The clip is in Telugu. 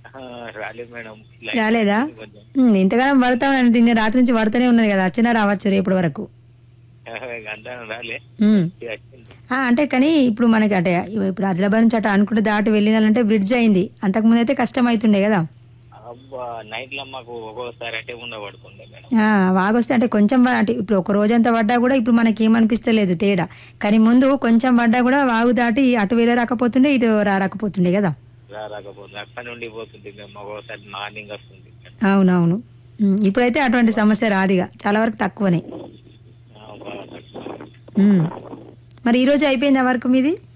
ఆ, రాలేదు మేడం రాలేదా కొంచెం ఉమ్, ఇంతకాలం పడతా అంటే నిన్న రాత్రి నుంచి పడుతూనే ఉన్నది కదా వచ్చినా రావచ్చు రేపటి వరకు అంతా రాలే ఉమ్. ఇది వచ్చింది ఆ, అంటే కానీ ఇప్పుడు మనకి అంటే ఇప్పుడు ఆదిలాబాద్ నుంచి అటు అనుకుంటే దాటి వెళ్ళినాలంటే బ్రిడ్జ్ అయింది అంతకుముందు అయితే కష్టం అవుతుండే కదా అబ్బా నైట్ లో మాకు ఒక్కొక్కసారి అటే ఉండబడుతుండే మేడం ఆ, వాగొస్తే అంటే కొంచెం వా- అంటే ఇప్పుడు ఒక రోజంతా పడ్డా కూడా ఇప్పుడు మనకి ఏమనిపిస్తలేదు తేడా కానీ ముందు కొంచెం పడ్డా కూడా వాగు దాటి అటు వెళ్ళ రాకపోతుండే ఇటు రా రాకపోతుండే కదా రా రాకపోతుంది అక్కడ నుండి పోతుంది మేము ఒక్కొక్కసారి మార్నింగ్ వస్తుంది అవునవును ఉమ్, ఇప్పుడైతే అటువంటి సమస్య రాదుగా చాలా వరకు తక్కువనే ఆ, బాగా తక్కువ. ఉమ్. మరి ఈరోజు అయిపోయిందా వర్క్ మీది